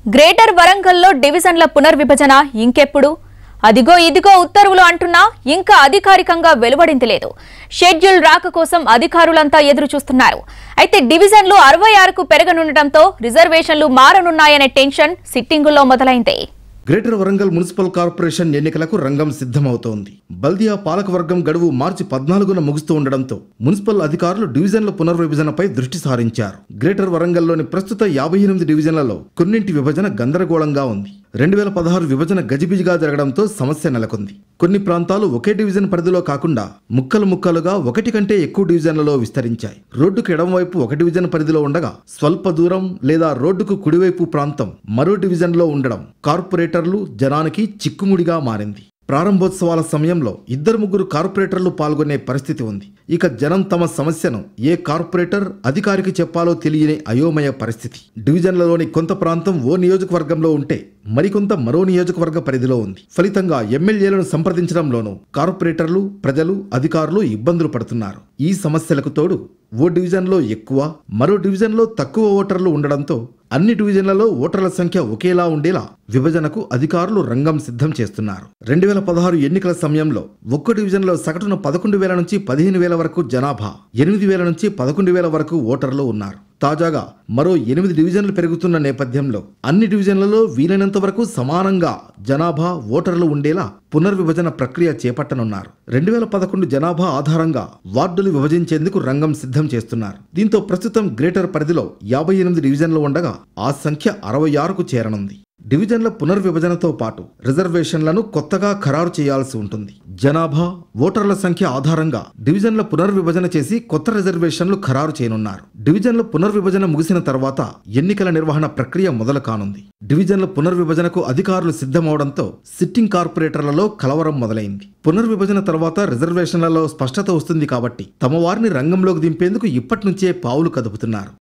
greater వరంగల్లో డివిజన్ల పునర్విభజన ఇంకెప్పుడు అదిగో ఇదిగో ఉత్తర్వులు అంటున్నా ఇంకా అధికారికంగా వెలువడింది లేదు షెడ్యూల్ రాక కోసం అధికారులంతా ఎదురు చూస్తున్నారు అయితే డివిజన్లు అరవై ఆరుకు పెరగనుండటంతో రిజర్వేషన్లు మారనున్నాయనే టెన్షన్ సిట్టింగుల్లో మొదలైంది గ్రేటర్ వరంగల్ మున్సిపల్ కార్పొరేషన్ ఎన్నికలకు రంగం సిద్ధమవుతోంది బల్దియా పాలకవర్గం గడువు మార్చి పద్నాలుగున ముగుస్తూ ఉండడంతో మున్సిపల్ అధికారులు డివిజన్ల పునర్విభజనపై దృష్టి సారించారు గ్రేటర్ వరంగల్లోని ప్రస్తుత యాభై ఎనిమిది డివిజన్లలో కొన్నింటి విభజన గందరగోళంగా ఉంది రెండు వేల పదహారు విభజన గజిబిజిగా జరగడంతో సమస్య నెలకొంది కొన్ని ప్రాంతాలు ఒకే డివిజన్ పరిధిలో కాకుండా ముక్కలు ముక్కలుగా ఒకటి కంటే ఎక్కువ డివిజన్లలో విస్తరించాయి రోడ్డుకు ఎడమవైపు ఒక డివిజన్ పరిధిలో ఉండగా స్వల్ప దూరం లేదా రోడ్డుకు కుడివైపు ప్రాంతం మరో డివిజన్లో ఉండడం కార్పొరేటర్లు జనానికి చిక్కుముడిగా మారింది ప్రారంభోత్సవాల సమయంలో ఇద్దరు ముగ్గురు కార్పొరేటర్లు పాల్గొనే పరిస్థితి ఉంది ఇక జనం తమ సమస్యను ఏ కార్పొరేటర్ అధికారికి చెప్పాలో తెలియని అయోమయ పరిస్థితి డివిజన్లలోని కొంత ప్రాంతం ఓ నియోజకవర్గంలో ఉంటే మరికొంత మరో నియోజకవర్గ పరిధిలో ఉంది ఫలితంగా ఎమ్మెల్యేలను సంప్రదించడంలోనూ కార్పొరేటర్లు ప్రజలు అధికారులు ఇబ్బందులు పడుతున్నారు ఈ సమస్యలకు తోడు ఓ డివిజన్లో ఎక్కువ మరో డివిజన్లో తక్కువ ఓటర్లు ఉండడంతో అన్ని డివిజన్లలో ఓటర్ల సంఖ్య ఒకేలా ఉండేలా విభజనకు అధికారులు రంగం సిద్ధం చేస్తున్నారు రెండు వేల పదహారు ఎన్నికల సమయంలో ఒక్కో డివిజన్లో సగటున పదకొండు వేల నుంచి పదిహేను వేల వరకు జనాభా ఎనిమిది వేల నుంచి పదకొండు వేల వరకు ఓటర్లు ఉన్నారు తాజాగా మరో ఎనిమిది డివిజన్లు పెరుగుతున్న నేపథ్యంలో అన్ని డివిజన్లలో వీలైనంత వరకు సమానంగా జనాభా ఓటర్లు ఉండేలా పునర్విభజన ప్రక్రియ చేపట్టనున్నారు రెండు వేల పదకొండు జనాభా ఆధారంగా వార్డులు విభజించేందుకు రంగం సిద్ధం చేస్తున్నారు దీంతో ప్రస్తుతం గ్రేటర్ పరిధిలో యాభై ఎనిమిది డివిజన్లు ఉండగా ఆ సంఖ్య అరవై ఆరుకు చేరనుంది డివిజన్ల పునర్విభజనతో పాటు రిజర్వేషన్లను కొత్తగా ఖరారు చేయాల్సి ఉంటుంది జనాభా ఓటర్ల సంఖ్య ఆధారంగా డివిజన్ల పునర్విభజన చేసి కొత్త రిజర్వేషన్లు ఖరారు చేయనున్నారు డివిజన్ల పునర్విభజన ముగిసిన తర్వాత ఎన్నికల నిర్వహణ ప్రక్రియ మొదలు కానుంది డివిజన్ల పునర్విభజనకు అధికారులు సిద్ధమవడంతో సిట్టింగ్ కార్పొరేటర్లలో కలవరం మొదలైంది పునర్విభజన తర్వాత రిజర్వేషన్లలో స్పష్టత వస్తుంది కాబట్టి తమ వారిని రంగంలోకి దింపేందుకు ఇప్పటి నుంచే పావులు కదుపుతున్నారు